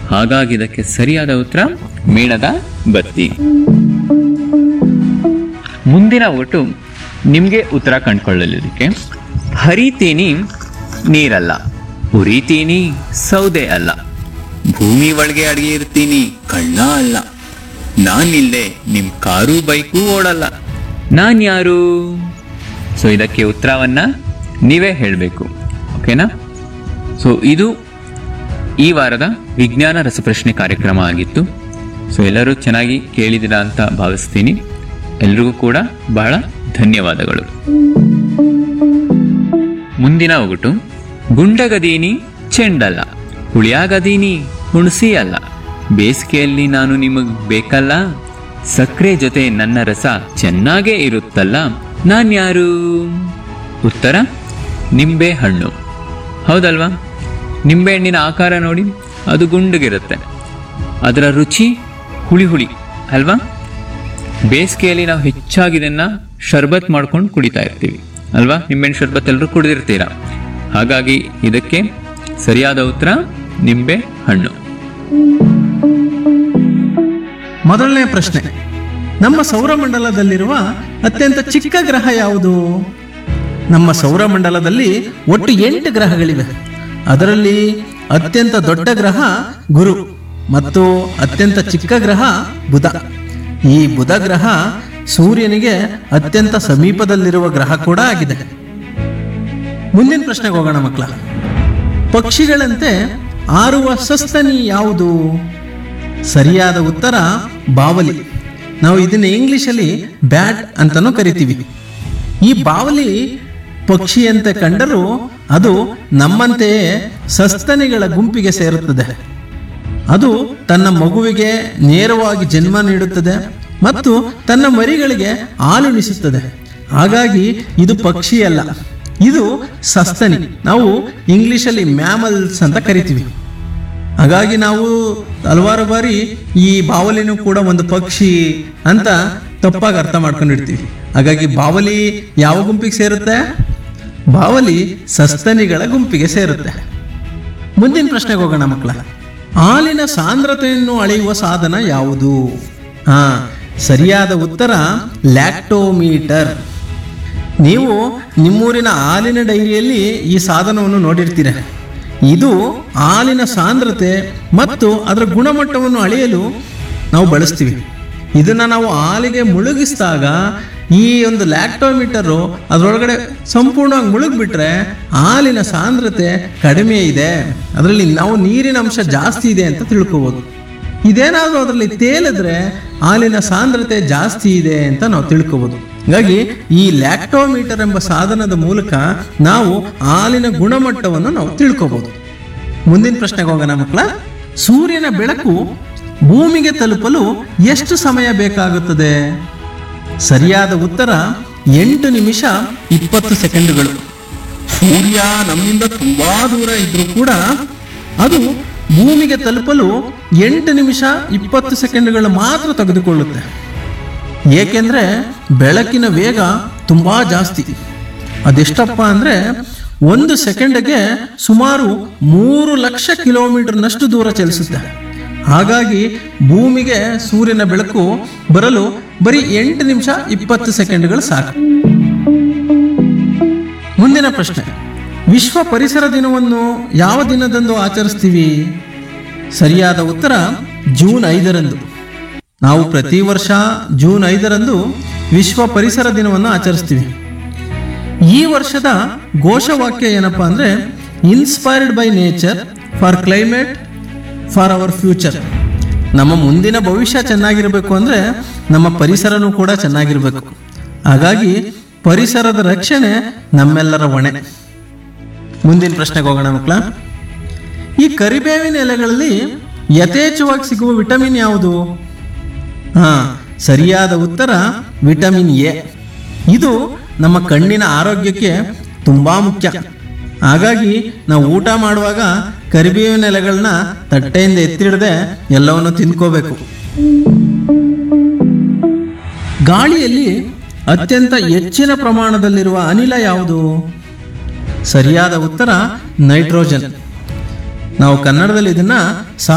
ಹಾಗಾಗಿ ಇದಕ್ಕೆ ಸರಿಯಾದ ಉತ್ತರ ಮೇಣದ ಬತ್ತಿ ಮುಂದಿನ ಒಟ್ಟು ನಿಮಗೆ ಉತ್ತರ ಕಂಡುಕೊಳ್ಳಲಿಕ್ಕೆ ಹರಿತೀನಿ ನೀರಲ್ಲ ಉರಿತೀನಿ ಸೌದೆ ಅಲ್ಲ ಭೂಮಿ ಒಳಗೆ ಅಡಿಗೆ ಇರ್ತೀನಿ ಕಳ್ಳ ಅಲ್ಲ ನಾನಿಲ್ಲೇ ನಿಮ್ ಕಾರು ಬೈಕು ಓಡಲ್ಲ ನಾನ್ ಯಾರು ಸೊ ಇದಕ್ಕೆ ಉತ್ತರವನ್ನ ನೀವೇ ಹೇಳಬೇಕು ಓಕೆನಾ ಸೊ ಇದು ಈ ವಾರದ ವಿಜ್ಞಾನ ರಸಪ್ರಶ್ನೆ ಕಾರ್ಯಕ್ರಮ ಆಗಿತ್ತು ಸೊ ಎಲ್ಲರೂ ಚೆನ್ನಾಗಿ ಕೇಳಿದಿರಾ ಅಂತ ಭಾವಿಸ್ತೀನಿ ಎಲ್ರಿಗೂ ಕೂಡ ಬಹಳ ಧನ್ಯವಾದಗಳು ಮುಂದಿನ ಒಗಟು ಗುಂಡಗದೀನಿ ಚೆಂಡಲ್ಲ ಹುಳಿಯಾಗದೀನಿ ಹುಣಸಿ ಅಲ್ಲ ಬೇಸಿಗೆಯಲ್ಲಿ ನಾನು ನಿಮಗ್ ಬೇಕಲ್ಲ ಸಕ್ಕರೆ ಜೊತೆ ನನ್ನ ರಸ ಚೆನ್ನಾಗೇ ಇರುತ್ತಲ್ಲ ನಾನ್ ಯಾರು ಉತ್ತರ ನಿಂಬೆ ಹಣ್ಣು ಹೌದಲ್ವಾ ನಿಂಬೆ ಹಣ್ಣಿನ ಆಕಾರ ನೋಡಿ ಅದು ಗುಂಡಗಿರುತ್ತೆ ಅದರ ರುಚಿ ಹುಳಿ ಹುಳಿ ಅಲ್ವಾ ಬೇಸಿಗೆಯಲ್ಲಿ ನಾವು ಹೆಚ್ಚಾಗಿ ಇದನ್ನ ಶರ್ಬತ್ ಮಾಡ್ಕೊಂಡು ಕುಡಿತಾ ಇರ್ತೀವಿ ಅಲ್ವಾ ನಿಂಬೆಹಣ್ಣು ಶರ್ಬತ್ ಎಲ್ಲರೂ ಕುಡಿದಿರ್ತೀರಾ ಹಾಗಾಗಿ ಇದಕ್ಕೆ ಸರಿಯಾದ ಉತ್ತರ ನಿಂಬೆ ಹಣ್ಣು ಮೊದಲನೇ ಪ್ರಶ್ನೆ ನಮ್ಮ ಸೌರಮಂಡಲದಲ್ಲಿರುವ ಅತ್ಯಂತ ಚಿಕ್ಕ ಗ್ರಹ ಯಾವುದು ನಮ್ಮ ಸೌರಮಂಡಲದಲ್ಲಿ ಒಟ್ಟು ಎಂಟು ಗ್ರಹಗಳಿವೆ ಅದರಲ್ಲಿ ಅತ್ಯಂತ ದೊಡ್ಡ ಗ್ರಹ ಗುರು ಮತ್ತು ಅತ್ಯಂತ ಚಿಕ್ಕ ಗ್ರಹ ಬುಧ ಈ ಬುಧ ಗ್ರಹ ಸೂರ್ಯನಿಗೆ ಅತ್ಯಂತ ಸಮೀಪದಲ್ಲಿರುವ ಗ್ರಹ ಕೂಡ ಆಗಿದೆ ಮುಂದಿನ ಪ್ರಶ್ನೆಗೆ ಹೋಗೋಣ ಮಕ್ಕಳ ಪಕ್ಷಿಗಳಂತೆ ಆರುವ ಸಸ್ತನಿ ಯಾವುದು ಸರಿಯಾದ ಉತ್ತರ ಬಾವಲಿ ನಾವು ಇದನ್ನ ಇಂಗ್ಲಿಷಲ್ಲಿ ಬ್ಯಾಟ್ ಅಂತಲೂ ಕರಿತೀವಿ ಈ ಬಾವಲಿ ಪಕ್ಷಿಯಂತೆ ಕಂಡರೂ ಅದು ನಮ್ಮಂತೆಯೇ ಸಸ್ತನಿಗಳ ಗುಂಪಿಗೆ ಸೇರುತ್ತದೆ ಅದು ತನ್ನ ಮಗುವಿಗೆ ನೇರವಾಗಿ ಜನ್ಮ ನೀಡುತ್ತದೆ ಮತ್ತು ತನ್ನ ಮರಿಗಳಿಗೆ ಹಾಲುಣಿಸುತ್ತದೆ ಹಾಗಾಗಿ ಇದು ಪಕ್ಷಿಯಲ್ಲ ಇದು ಸಸ್ತನಿ ನಾವು ಇಂಗ್ಲಿಷಲ್ಲಿ ಮ್ಯಾಮಲ್ಸ್ ಅಂತ ಕರಿತೀವಿ ಹಾಗಾಗಿ ನಾವು ಹಲವಾರು ಬಾರಿ ಈ ಬಾವಲಿನೂ ಕೂಡ ಒಂದು ಪಕ್ಷಿ ಅಂತ ತಪ್ಪಾಗಿ ಅರ್ಥ ಮಾಡ್ಕೊಂಡಿರ್ತೀವಿ ಹಾಗಾಗಿ ಬಾವಲಿ ಯಾವ ಗುಂಪಿಗೆ ಸೇರುತ್ತೆ ಬಾವಲಿ ಸಸ್ತನಿಗಳ ಗುಂಪಿಗೆ ಸೇರುತ್ತೆ ಮುಂದಿನ ಪ್ರಶ್ನೆಗೆ ಹೋಗೋಣ ಮಕ್ಕಳ ಹಾಲಿನ ಸಾಂದ್ರತೆಯನ್ನು ಅಳೆಯುವ ಸಾಧನ ಯಾವುದು ಹಾ ಸರಿಯಾದ ಉತ್ತರ ಲ್ಯಾಕ್ಟೋಮೀಟರ್ ನೀವು ನಿಮ್ಮೂರಿನ ಹಾಲಿನ ಡೈರಿಯಲ್ಲಿ ಈ ಸಾಧನವನ್ನು ನೋಡಿರ್ತೀರ ಇದು ಹಾಲಿನ ಸಾಂದ್ರತೆ ಮತ್ತು ಅದರ ಗುಣಮಟ್ಟವನ್ನು ಅಳೆಯಲು ನಾವು ಬಳಸ್ತೀವಿ ಇದನ್ನ ನಾವು ಹಾಲಿಗೆ ಮುಳುಗಿಸಿದಾಗ ಈ ಒಂದು ಲ್ಯಾಕ್ಟೋಮೀಟರು ಅದರೊಳಗಡೆ ಸಂಪೂರ್ಣವಾಗಿ ಮುಳುಗ್ಬಿಟ್ರೆ ಹಾಲಿನ ಸಾಂದ್ರತೆ ಕಡಿಮೆ ಇದೆ ಅದರಲ್ಲಿ ನಾವು ನೀರಿನ ಅಂಶ ಜಾಸ್ತಿ ಇದೆ ಅಂತ ತಿಳ್ಕೋಬೋದು ಇದೇನಾದರೂ ಅದರಲ್ಲಿ ತೇಲಿದ್ರೆ ಹಾಲಿನ ಸಾಂದ್ರತೆ ಜಾಸ್ತಿ ಇದೆ ಅಂತ ನಾವು ತಿಳ್ಕೋಬೋದು ಹಾಗಾಗಿ ಈ ಲ್ಯಾಕ್ಟೋಮೀಟರ್ ಎಂಬ ಸಾಧನದ ಮೂಲಕ ನಾವು ಹಾಲಿನ ಗುಣಮಟ್ಟವನ್ನು ನಾವು ತಿಳ್ಕೋಬಹುದು ಮುಂದಿನ ಪ್ರಶ್ನೆಗೆ ಹೋಗೋಣ ಮಕ್ಕಳ ಸೂರ್ಯನ ಬೆಳಕು ಭೂಮಿಗೆ ತಲುಪಲು ಎಷ್ಟು ಸಮಯ ಬೇಕಾಗುತ್ತದೆ ಸರಿಯಾದ ಉತ್ತರ ಎಂಟು ನಿಮಿಷ ಇಪ್ಪತ್ತು ಸೆಕೆಂಡುಗಳು ಸೂರ್ಯ ನಮ್ಮಿಂದ ತುಂಬಾ ದೂರ ಇದ್ರೂ ಕೂಡ ಅದು ಭೂಮಿಗೆ ತಲುಪಲು ಎಂಟು ನಿಮಿಷ ಇಪ್ಪತ್ತು ಸೆಕೆಂಡುಗಳು ಮಾತ್ರ ತೆಗೆದುಕೊಳ್ಳುತ್ತೆ ಏಕೆಂದ್ರೆ ಬೆಳಕಿನ ವೇಗ ತುಂಬಾ ಜಾಸ್ತಿ ಅದೆಷ್ಟಪ್ಪ ಅಂದ್ರೆ ಒಂದು ಸೆಕೆಂಡ್ಗೆ ಸುಮಾರು ಮೂರು ಲಕ್ಷ ಕಿಲೋಮೀಟರ್ನಷ್ಟು ದೂರ ಚಲಿಸುತ್ತೆ ಹಾಗಾಗಿ ಭೂಮಿಗೆ ಸೂರ್ಯನ ಬೆಳಕು ಬರಲು ಬರೀ ಎಂಟು ನಿಮಿಷ ಇಪ್ಪತ್ತು ಸೆಕೆಂಡ್ಗಳು ಸಾಕು ಮುಂದಿನ ಪ್ರಶ್ನೆ ವಿಶ್ವ ಪರಿಸರ ದಿನವನ್ನು ಯಾವ ದಿನದಂದು ಆಚರಿಸ್ತೀವಿ ಸರಿಯಾದ ಉತ್ತರ ಜೂನ್ ಐದರಂದು ನಾವು ಪ್ರತಿ ವರ್ಷ ಜೂನ್ ಐದರಂದು ವಿಶ್ವ ಪರಿಸರ ದಿನವನ್ನು ಆಚರಿಸ್ತೀವಿ ಈ ವರ್ಷದ ಘೋಷವಾಕ್ಯ ಏನಪ್ಪಾ ಅಂದ್ರೆ inspired by nature for climate for our future ನಮ್ಮ ಮುಂದಿನ ಭವಿಷ್ಯ ಚೆನ್ನಾಗಿರಬೇಕು ಅಂದ್ರೆ ನಮ್ಮ ಪರಿಸರನೂ ಕೂಡ ಚೆನ್ನಾಗಿರಬೇಕು ಹಾಗಾಗಿ ಪರಿಸರದ ರಕ್ಷಣೆ ನಮ್ಮೆಲ್ಲರ ಹೊಣೆ ಮುಂದಿನ ಪ್ರಶ್ನೆಗೆ ಹೋಗೋಣ ಮಕ್ಕಳ ಈ ಕರಿಬೇವಿನ ಎಲೆಗಳಲ್ಲಿ ಯಥೇಚ್ಛವಾಗಿ ಸಿಗುವ ವಿಟಮಿನ್ ಯಾವುದು ಹಾ ಸರಿಯಾದ ಉತ್ತರ ವಿಟಮಿನ್ ಎ ಇದು ನಮ್ಮ ಕಣ್ಣಿನ ಆರೋಗ್ಯಕ್ಕೆ ತುಂಬಾ ಮುಖ್ಯ ಹಾಗಾಗಿ ನಾವು ಊಟ ಮಾಡುವಾಗ ಕರಿಬೇವಿನ ಎಲೆಗಳನ್ನ ತಟ್ಟೆಯಿಂದ ಎತ್ತಿಡದೆ ಎಲ್ಲವನ್ನು ತಿನ್ಕೋಬೇಕು ಗಾಳಿಯಲ್ಲಿ ಅತ್ಯಂತ ಹೆಚ್ಚಿನ ಪ್ರಮಾಣದಲ್ಲಿರುವ ಅನಿಲ ಯಾವುದು ಸರಿಯಾದ ಉತ್ತರ ನೈಟ್ರೋಜನ್ ನಾವು ಕನ್ನಡದಲ್ಲಿ ಇದನ್ನ